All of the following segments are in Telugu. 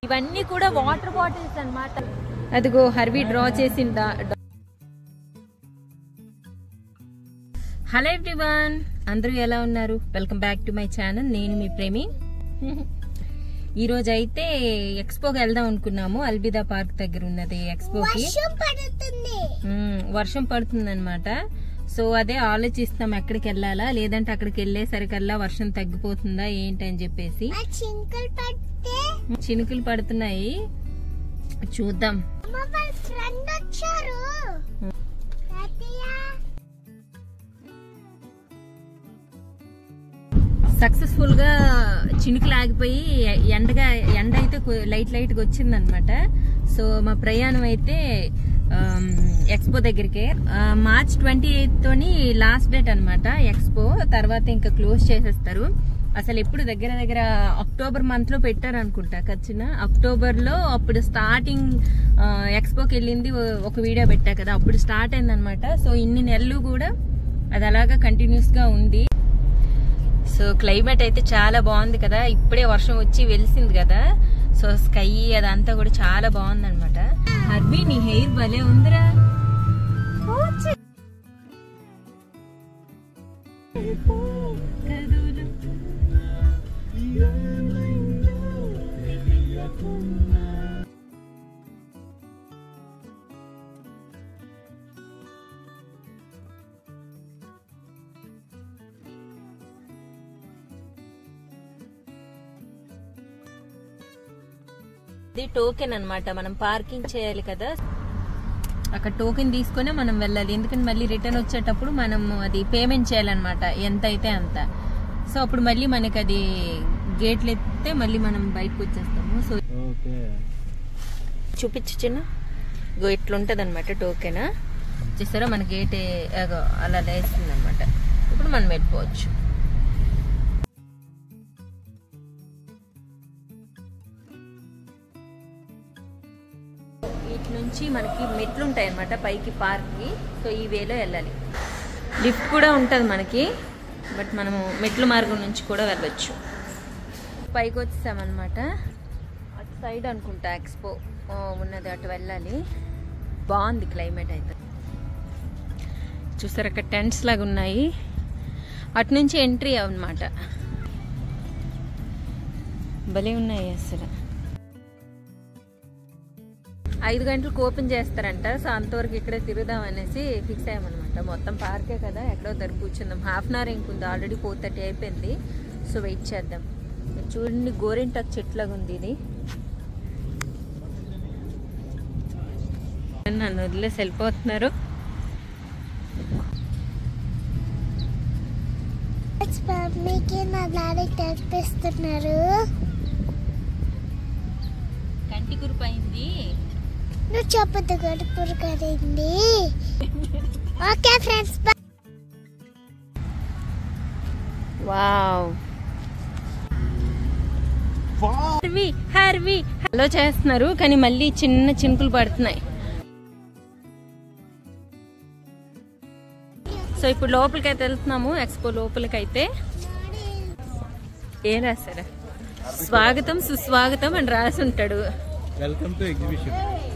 ఇవన్నీ కూడా వాటర్ బాటిల్స్ అన్నమాట అదిగో హర్వి డ్రా చేసిందా హలో ఎవ్రీవన్ అందరూ ఎలా ఉన్నారు welcome back to my channel నేను మీ ప్రేమి ఈ రోజు అయితే ఎక్స్పోకి వెళ్దాం అనుకున్నాము అల్బిదా పార్క్ దగ్గర ఉన్నది ఎక్స్పోకి మ్మ్, వర్షం పడుతుందన్నమాట సో అదే ఆలోచిస్తాం ఎక్కడికి వెళ్ళాలా లేదంటే అక్కడికి వెళ్ళేసరికల్లా వర్షం తగ్గిపోతుందా ఏంటి అని చెప్పేసి చింకలు పడితే చినుకులు పడుతున్నాయి చూద్దాం అమ్మ వాళ్ళ ఫ్రెండ్ వచ్చారు తాతయ్య సక్సెస్ఫుల్ గా చినుకులు ఆగిపోయి ఎండగా ఎండ అయితే కొ- లైట్ లైట్ గా వచ్చింది అనమాట సో మా ప్రయాణం అయితే ఆమ్, ఎక్స్పో దగ్గరికి ఆ, మార్చ్ ట్వంటీ ఎయిత్ తోని లాస్ట్ డేట్ అన్నమాట ఎక్స్పో తర్వాత ఇంకా క్లోజ్ చేసేస్తారు అసలు ఎప్పుడు దగ్గర దగ్గర అక్టోబర్ మంత్ లో పెట్టారు అనుకుంటా ఖచ్చితంగా అక్టోబర్ లో అప్పుడు స్టార్టింగ్ ఎక్స్పోకి వెళ్ళింది ఓ- ఒక వీడియో పెట్టా కదా అప్పుడు స్టార్ట్ అయింది అనమాట సో ఇన్ని నెలలు కూడా అది అలాగా కంటిన్యూస్ గా ఉంది సో క్లైమేట్ అయితే చాలా బాగుంది కదా ఇప్పుడే వర్షం వచ్చి వెలిసింది కదా సో స్కై అదంతా కూడా చాలా బాగుంది అనమాట హర్బీ నీ హెయిర్ భలే ఉందిరా ఇది టోకెన్ అన్నమాట మనం పార్కింగ్ చేయాలి కదా అక్కడ టోకెన్ తీసుకొని మనం వెళ్ళాలి ఎందుకంటే మళ్ళీ రిటర్న్ వచ్చేటప్పుడు మనం అది పేమెంట్ చేయాలన్నమాట ఎంత అయితే అంత సో అప్పుడు మళ్ళీ మనకి అది గేట్లు ఎత్తితే మళ్ళీ మనం బయటకు వచ్చేస్తాము సో ఓకే చూపించు చిన్న ఇగో ఇట్లుంటది అనమాట టోకెన్ చూసారా మన గేట్ అలా వేస్తుంది అనమాట ఇప్పుడు మనం వెళ్ళిపోవచ్చు వీటి నుంచి మనకి మెట్లు ఉంటాయి అనమాట పైకి పార్క్కి సో ఈ వేలో వెళ్ళాలి లిఫ్ట్ కూడా ఉంటుంది మనకి బట్ మనము మెట్ల మార్గం నుంచి కూడా వెళ్ళొచ్చు పైకి వచ్చేసామన్నమాట అటు సైడ్ అనుకుంటా ఎక్స్పో ఆ, ఉన్నది అటు వెళ్ళాలి బాగుంది క్లైమేట్ అయితే చూసారు అక్కడ టెంట్స్ లాగా ఉన్నాయి అటు నుంచి ఎంట్రీ అన్నమాట భలే ఉన్నాయి అసలు ఐదు గంటలకు ఓపెన్ చేస్తారంట సో అంతవరకు ఇక్కడే తిరుగుదాం అనేసి ఫిక్స్ అయ్యామన్నమాట మొత్తం పార్కే కదా ఎక్కడో దగ్గర కూర్చుందాం హాఫ్ అన్ అవర్ ఇంకుంది ఆల్రెడీ ఫోర్ థర్టీ అయిపోయింది సో వెయిట్ చేద్దాం ఇది చూడండి గోరింటాక్ చెట్లాగా ఉంది ఇది నన్ను వదిలేసి వెళ్ళిపోతున్నారు మమ్మీకి నా డాడీ తెప్పిస్తున్నారు కంటి కురిపోయింది నువ్వు చెప్పదు గడుపురు కదండి okay friends wow Harvi Harvi hello చేస్తున్నారు కానీ మళ్ళీ చిన్న చినుకులు పడుతున్నాయి సో ఇప్పుడు లోపలికి అయితే వెళ్తున్నాము ఎక్స్పో లోపలికి అయితే ఏం రాశారా స్వాగతం సుస్వాగతం అని రాసి ఉంటాడు వెల్కమ్ టు ఎగ్జిబిషన్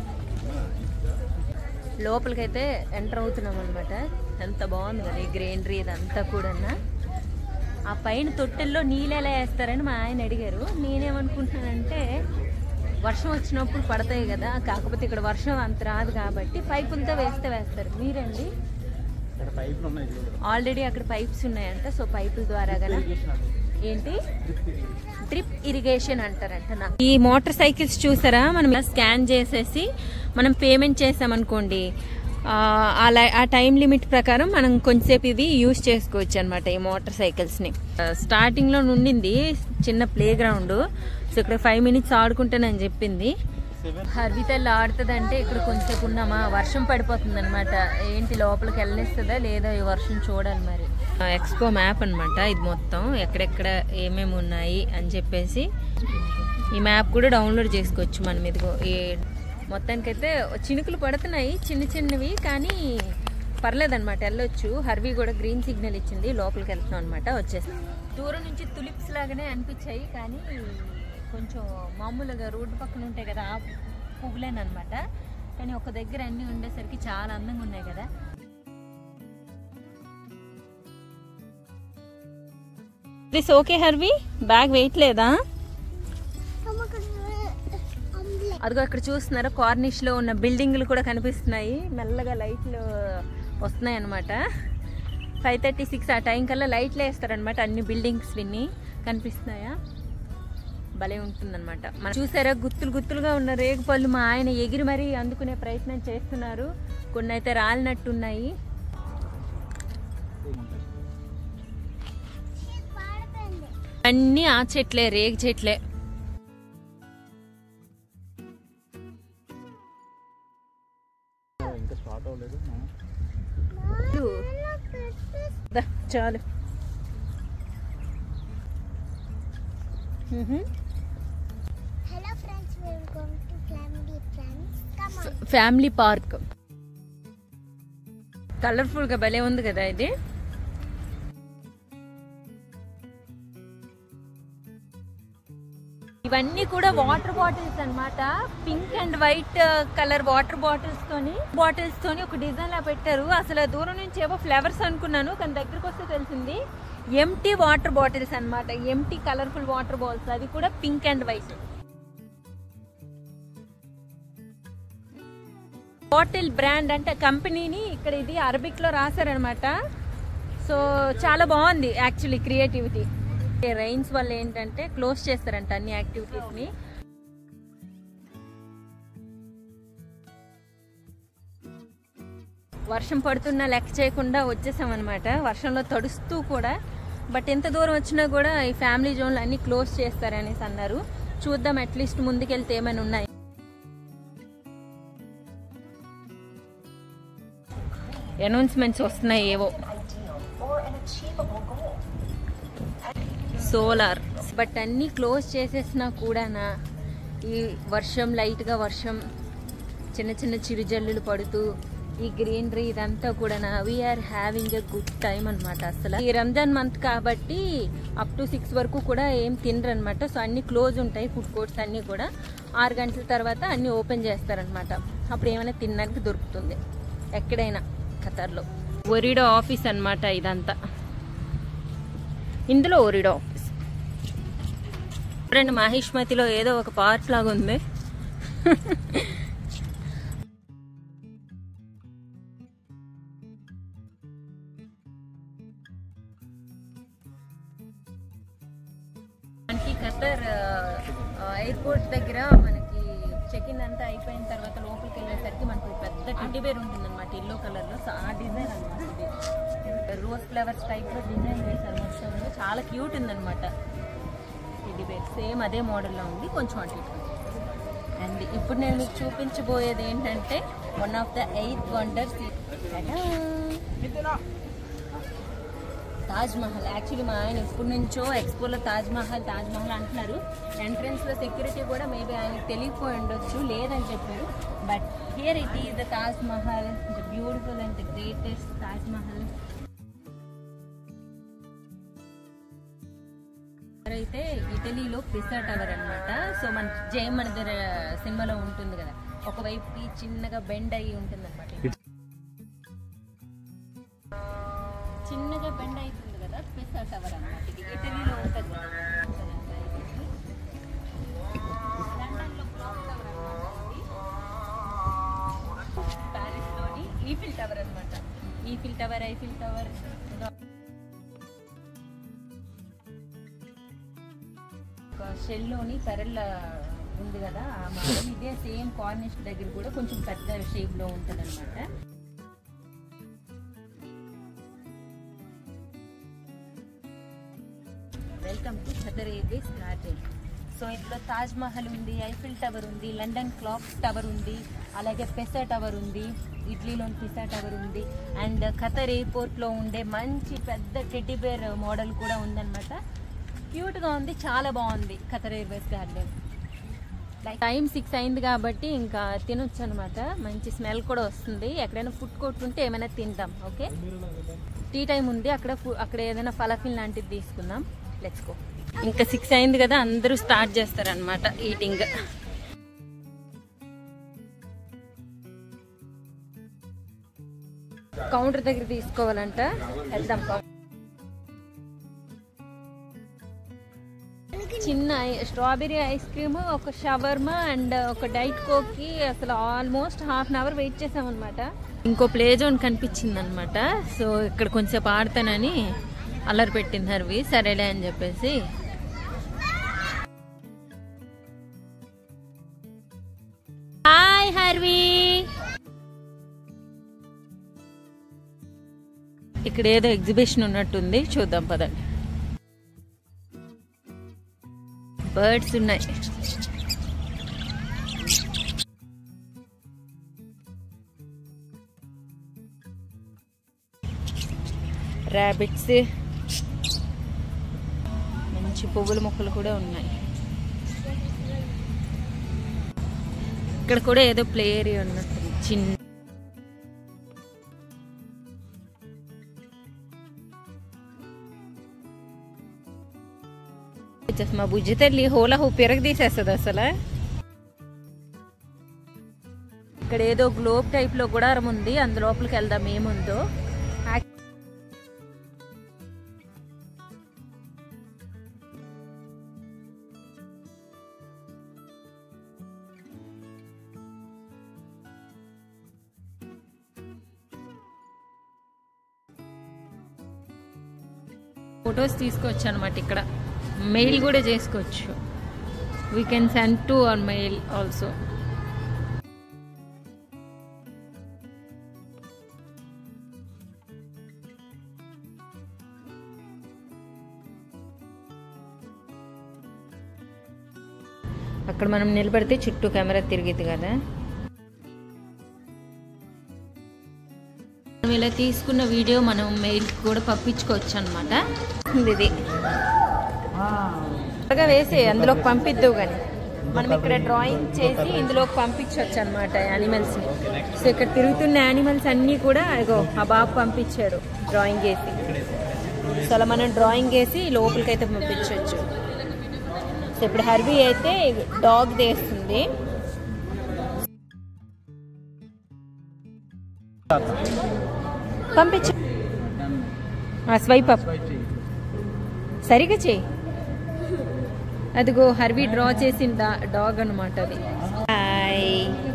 లోపలికైతే ఎంటర్ అవుతున్నాం అనమాట ఎంత బాగుంది కదా ఈ గ్రీనరీ ఇదంతా కూడా ఆ పైన తొట్టెల్లో నీళ్ళు ఎలా వేస్తారని మా ఆయన అడిగారు నేనేమనుకుంటున్నానంటే వర్షం వచ్చినప్పుడు పడతాయి కదా కాకపోతే ఇక్కడ వర్షం అంత రాదు కాబట్టి పైపులతో వేస్తే వేస్తారు మీరండి ఇక్కడ పైపులు ఉన్నాయి చూడు. ఆల్రెడీ అక్కడ పైప్స్ ఉన్నాయంట సో పైపుల ద్వారా గన ఏంటి డ్రిప్ ఇరిగేషన్ అంటారంట నా ఈ మోటార్ సైకిల్స్ చూసారా మనం ఇలా స్కాన్ చేసేసి మనం పేమెంట్ చేసామనుకోండి ఆ, ఆ లై- ఆ టైం లిమిట్ ప్రకారం మనం కొంచెంసేపు ఇది యూజ్ చేసుకోవచ్చు అనమాట ఈ మోటార్ సైకిల్స్ని స్టార్టింగ్ లో నుండింది చిన్న ప్లే గ్రౌండ్ సో ఇక్కడ ఫైవ్ మినిట్స్ ఆడుకుంటానని చెప్పింది హర్వితల్లి ఆడుతుందంటే ఇక్కడ కొంచెంసేపు ఉన్నామా వర్షం పడిపోతుంది అనమాట ఏంటి లోపలికి వెళ్ళనిస్తుందా లేదా ఈ వర్షం చూడాలి మరి ఎక్స్పో మ్యాప్ అన్నమాట ఇది మొత్తం ఎక్కడెక్కడ ఏమేమి ఉన్నాయి అని చెప్పేసి ఈ మ్యాప్ కూడా డౌన్లోడ్ చేసుకోవచ్చు మనం ఇదిగో ఈ మొత్తానికైతే చినుకులు పడుతున్నాయి చిన్న చిన్నవి కానీ పర్లేదన్నమాట వెళ్ళొచ్చు హర్వి కూడా గ్రీన్ సిగ్నల్ ఇచ్చింది లోపలికి వెళ్తున్నాం అనమాట వచ్చేసి దూరం నుంచి తులిప్స్ లాగానే అనిపించాయి కానీ కొంచెం మామూలుగా రోడ్డు పక్కన ఉంటాయి కదా ఆ పువ్వులేనమాట కానీ ఒక దగ్గర అన్నీ ఉండేసరికి చాలా అందంగా ఉన్నాయి కదా this okay Harvi bag wait లేదా అదిగో అక్కడ చూస్తున్నారా కార్నిష్ లో ఉన్న బిల్డింగ్లు కూడా కనిపిస్తున్నాయి మెల్లగా లైట్లు వస్తున్నాయి అనమాట ఫైవ్ థర్టీ సిక్స్ ఆ టైం కల్లా లైట్లు వేస్తారనమాట అన్ని బిల్డింగ్స్ విన్ని కనిపిస్తున్నాయా భలే ఉంటుందన్నమాట మనం చూసారా గుత్తులు గుత్తులుగా ఉన్న రేగు పళ్ళు మా ఆయన ఎగిరి మరీ అందుకునే ప్రయత్నం చేస్తున్నారు కొన్ని అయితే రాలినట్టున్నాయి అన్నీ ఆ చెట్లే రేగు చెట్లే ఇంకా స్టార్ట్ అవ్వలేదు ఇటు. దా, చాలు మ్హూ. Hello friends we're going to family friends come on family park colourful గా భలే ఉంది కదా ఇది ఇవన్నీ కూడా వాటర్ బాటిల్స్ అన్నమాట pink and white colour water bottles తోని బాటిల్స్ తోని ఒక డిజైన్ లా పెట్టారు అసలు దూరం నుంచి ఏవో ఫ్లవర్స్ అనుకున్నాను కానీ దగ్గరకు వస్తే తెలిసింది ఎంటీ వాటర్ బాటిల్స్ అన్నమాట ఎంటీ కలర్ఫుల్ వాటర్ బాల్స్ అవి కూడా pink and white bottle brand అంటే కంపెనీని ఇక్కడ ఇది అరబిక్ లో రాశారనమాట సో చాలా బాగుంది యాక్చువల్లీ క్రియేటివిటీ రైన్స్ వల్ల ఏంటంటే క్లోజ్ చేస్తారంట అన్ని యాక్టివిటీస్ ని వర్షం పడుతున్నా లెక్క చేయకుండా వచ్చేసాం అనమాట వర్షంలో తడుస్తూ కూడా బట్ ఎంత దూరం వచ్చినా కూడా ఈ ఫ్యామిలీ జోన్లు అన్ని క్లోజ్ చేస్తారనేసి అన్నారు చూద్దాం అట్లీస్ట్ ముందుకెళ్తే ఏమైనా ఉన్నాయి అనౌన్స్మెంట్స్ వస్తున్నాయి ఏవో సోలార్ బట్ అన్నీ క్లోజ్ చేసేసినా కూడానా ఈ వర్షం లైట్గా వర్షం చిన్న చిన్న చిరుజల్లులు పడుతూ ఈ గ్రీనరీ ఇదంతా కూడా we're having a good time అనమాట అసలు ఈ రంజాన్ మంత్ కాబట్టి అప్ టు సిక్స్ వరకు కూడా ఏం తినరు అనమాట సో అన్ని క్లోజ్ ఉంటాయి ఫుడ్ కోర్ట్స్ అన్నీ కూడా ఆరు గంటల తర్వాత అన్ని ఓపెన్ చేస్తారనమాట అప్పుడు ఏమైనా తినడానికి దొరుకుతుంది ఎక్కడైనా ఖతర్లో ఒరిడో ఆఫీస్ అన్నమాట ఇదంతా ఇందులో ఒరిడో ఆఫీస్ చూడండి మహిష్మతిలో ఏదో ఒక పార్క్ లాగా ఉంది మనకి ఖతర్ ఎయిర్పోర్ట్ దగ్గర మనకి చెక్ ఇన్ అంతా అయిపోయిన తర్వాత లోపలికి వెళ్ళేసరికి మనకు పెద్ద టెడ్డీ బేర్ ఉంటుంది అనమాట ఎల్లో కలర్ లో సో ఆ డిజైన్ అనమాట ఇది రోజ్ ఫ్లవర్స్ టైప్ లో డిజైన్ వేశారు మొత్తం చాలా క్యూట్ ఉందన్నమాట టెడ్డీ బేర్ సేమ్ అదే మోడల్లో ఉంది కొంచెం అటు ఇటు అండ్ ఇప్పుడు నేను మీకు చూపించబోయేది ఏంటంటే one of the eighth wonders Taj Mahal actually మా ఆయన ఎప్పటి నుంచో ఎక్స్పోలో తాజ్ మహల్ తాజ్ మహల్ అంటున్నారు ఎంట్రన్స్ లో సెక్యూరిటీ కూడా మేబీ ఆయనకు తెలియకపోయి ఉండొచ్చు లేదని చెప్పారు but here it is the Taj Mahal the beautiful and the greatest Taj Mahal అయితే ఇటలీలో పిసా టవర్ అన్నమాట సో మన జయం మన దగ్గర సినిమాలో ఉంటుంది కదా ఒకవైపుకి చిన్నగా బెండ్ అయ్యి ఉంటుంది అనమాట చిన్నగా బెండ్ అవుతుంది కదా పిసా టవర్ అన్నమాట ఇది ఇటలీలో ఉంటుంది లండన్లో క్లాక్ టవర్ అన్నమాట ఇది. ప్యారిస్లోని ఈఫిల్ టవర్ అన్నమాట ఈఫిల్ టవర్ ఐఫిల్ టవర్ ఒక షెల్లోని పెరళ్ళ ఉంది కదా ఆ మోడల్ ఇదే సేమ్ కార్నిష్ దగ్గర కూడా కొంచెం పెద్ద షేప్ లో ఉంటుంది అనమాట welcome to Qatar airways garden so ఇందులో తాజ్ మహల్ ఉంది ఐఫిల్ టవర్ ఉంది లండన్ క్లాక్ టవర్ ఉంది అలాగే పెసా టవర్ ఉంది ఇడ్లీలోని పిసా టవర్ ఉంది అండ్ ఖతర్ ఎయిర్పోర్ట్లో ఉండే మంచి పెద్ద టెడ్డీ బేర్ మోడల్ కూడా ఉందన్నమాట క్యూట్గా ఉంది చాలా బాగుంది Qatar airways garden like time six అయింది కాబట్టి ఇంకా తినొచ్చు అనమాట మంచి స్మెల్ కూడా వస్తుంది ఎక్కడైనా ఫుడ్ కోర్ట్ ఉంటే ఏమైనా తింటాం ఓకే టీ టైం ఉంది అక్కడ ఫు- అక్కడ ఏదైనా ఫలఫిల్ లాంటిది తీసుకుందాం లెట్స్ గో ఇంకా సిక్స్ అయింది కదా అందరూ స్టార్ట్ చేస్తారనమాట ఈటింగ్ కౌంటర్ దగ్గర తీసుకోవాలంట వెళ్దాం చిన్న ఐ- స్ట్రాబెర్రీ ఐస్ క్రీమ్ ఒక షవర్మా అండ్ ఒక డైట్ కోక్ కి అసలు almost half an hour wait చేసామన్నమాట ఇంకో ప్లే జోన్ కనిపించింది అనమాట సో ఇక్కడ కొంచెంసేపు ఆడతానని అల్లరి పెట్టింది హర్వి సరేలే అని చెప్పేసి హాయ్ హర్వి ఇక్కడ ఏదో ఎగ్జిబిషన్ ఉన్నట్టుంది చూద్దాం పదండి బర్డ్స్ ఉన్నాయి ర్యాబిట్స్ మంచి పువ్వుల మొక్కలు కూడా ఉన్నాయి ఇక్కడ కూడా ఏదో ప్లే ఏరియా ఉన్నట్టుంది చిన్న వచ్చేసి మా బుజ్జి తల్లి హోలా హూ పెరగ తీసేస్తుంది అసలు ఇక్కడ ఏదో గ్లోబ్ టైప్ లో గుడారం ఉంది అందు లోపలికి వెళ్దాం ఏముందో యాక్- ఫొటోస్ తీసుకోవచ్చు అనమాట ఇక్కడ మెయిల్ కూడా చేసుకోవచ్చు we can send to our mail also అక్కడ మనం నిలబడితే చుట్టూ కెమెరా తిరిగిద్ది కదా మనం ఇలా తీసుకున్న వీడియో మనం మెయిల్ కూడా పంపించుకోవచ్చు అనమాట ఇది త్వరగా వేసే అందులోకి పంపిద్దావు కానీ మనం ఇక్కడ డ్రాయింగ్ చేసి ఇందులోకి పంపించవచ్చు అనమాట యానిమల్స్ ని సో ఇక్కడ తిరుగుతున్న యానిమల్స్ అన్నీ కూడా ఇగో ఆ బాబు పంపించాడు డ్రాయింగ్ వేసి సో అలా మనం డ్రాయింగ్ వేసి లోపలికి అయితే పంపించవచ్చు సో ఇప్పుడు హర్బీ అయితే డాగ్ వేస్తుంది పంపించు స్వైప్ అప్ సరిగా చేయి అదిగో హర్వి డ్రా చేసిన డా- డాగ్ అనమాట అది హాయ్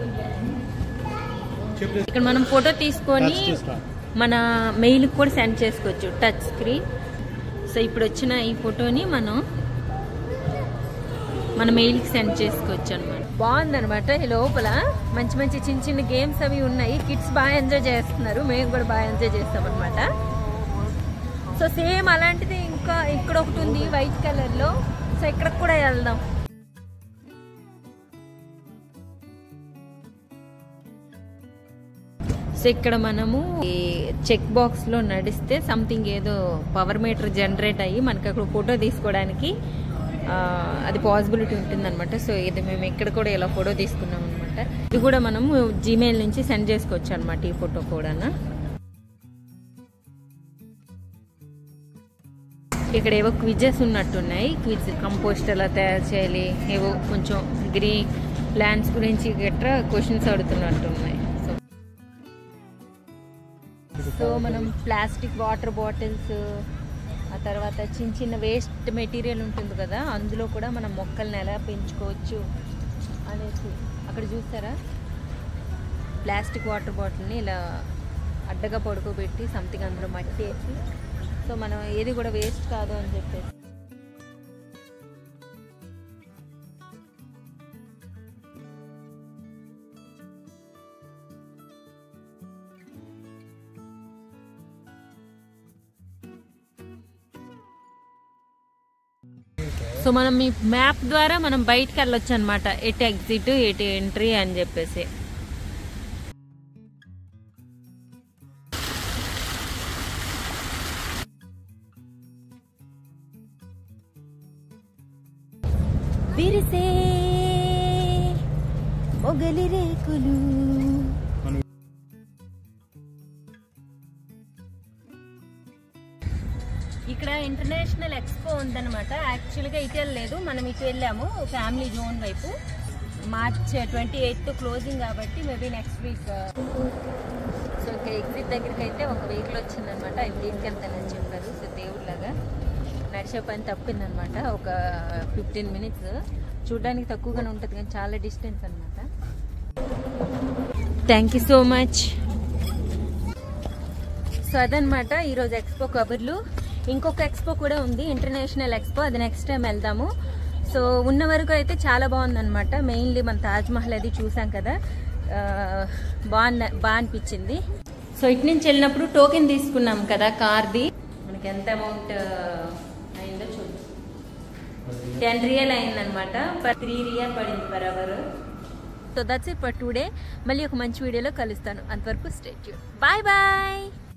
ఇక్కడ మనం ఫోటో తీసుకొని మన మెయిల్ కూడా సెండ్ చేసుకోవచ్చు టచ్ స్క్రీన్ సో ఇప్పుడు వచ్చిన ఈ ఫోటోని మనం మన మెయిల్కి సెండ్ చేసుకోవచ్చు అనమాట బాగుందనమాట ఈ లోపల మంచి మంచి చిన్న చిన్న గేమ్స్ అవి ఉన్నాయి కిడ్స్ బాగా ఎంజాయ్ చేస్తున్నారు మేము కూడా బాగా ఎంజాయ్ చేస్తాం అనమాట సో సేమ్ అలాంటిది ఇంకా ఇక్కడ ఒకటి ఉంది వైట్ కలర్ లో సో ఇక్కడికి కూడా వెళ్దాం సో ఇక్కడ మనము ఈ చెక్ బాక్స్ లో నడిస్తే సంథింగ్ ఏదో పవర్ మీటర్ జనరేట్ అయ్యి మనకి అక్కడ ఫోటో తీసుకోవడానికి ఆ, అది పాసిబిలిటీ ఉంటుందన్నమాట సో ఇది మేము ఇక్కడ కూడా ఇలా ఫోటో తీసుకున్నాం అనమాట ఇది కూడా మనము జీమెయిల్ నుంచి సెండ్ చేసుకోవచ్చు అనమాట ఈ ఫోటో కూడా ఇక్కడ ఏవో క్విజెస్ ఉన్నట్టున్నాయి క్విజ్ కంపోస్ట్ ఎలా తయారు చేయాలి ఏవో కొంచెం గ్రీన్ ప్లాంట్స్ గురించి గట్రా క్వశ్చన్స్ అడుగుతున్నట్టున్నాయి సో సో మనం ప్లాస్టిక్ వాటర్ బాటిల్స్ ఆ తర్వాత చిన్న చిన్న వేస్ట్ మెటీరియల్ ఉంటుంది కదా అందులో కూడా మనం మొక్కల్ని ఎలా పెంచుకోవచ్చు అనేసి అక్కడ చూస్తారా ప్లాస్టిక్ వాటర్ బాటిల్ని ఇలా అడ్డగా పడుకోబెట్టి సంథింగ్ అందులో మట్టి వేసి సో మనం ఏది కూడా వేస్ట్ కాదు అని చెప్పేసి సో మనం ఈ మ్యాప్ ద్వారా మనం బయటకు వెళ్ళొచ్చు అనమాట ఎటు ఎగ్జిట్ ఎటు ఎంట్రీ అని చెప్పేసి విరిసే మొగలి రేకులు ఇక్కడ ఇంటర్నేషనల్ ఇంటర్నేషనల్ ఎక్స్పో ఉందన్నమాట యాక్చువల్గా ఇటు వెళ్ళలేదు మనం ఇటు వెళ్ళాము ఫ్యామిలీ జోన్ వైపు మార్చ్ ట్వంటీ ఎయిత్ క్లోజింగ్ కాబట్టి మేబీ నెక్స్ట్ వీక్ సో ఇక్కడ ఎగ్జిట్ దగ్గరికి అయితే ఒక వెహికల్ వచ్చిందనమాట అవి తీసుకెళ్తానని చెప్పారు సో దేవుడిలాగా నడిచే పని తప్పిందనమాట ఒక ఫిఫ్టీన్ మినిట్స్ చూడడానికి తక్కువగానే ఉంటుంది కానీ చాలా డిస్టెన్స్ అనమాట thank you so much so అదనమాట ఈరోజు ఎక్స్పో కబుర్లు ఇంకొక ఎక్స్పో కూడా ఉంది ఇంటర్నేషనల్ ఎక్స్పో అది నెక్స్ట్ టైం వెళ్దాము సో ఉన్న వరకు అయితే చాలా బాగుందన్నమాట మెయిన్లీ మన తాజ్మహల్ అది చూసాం కదా ఆ, బాగుంది బాగా అనిపించింది సో ఇటు నుంచి వెళ్ళినప్పుడు టోకెన్ తీసుకున్నాం కదా కార్ది మనకి ఎంత అమౌంట్ అయిందో చూద్దాం టెన్ రియల్ అయిందనమాట పర్ త్రీ రియల్ పడింది per hour so that's it for today మళ్ళీ ఒక మంచి వీడియోలో కలుస్తాను అంతవరకు స్టేట్ బాయ్ బాయ్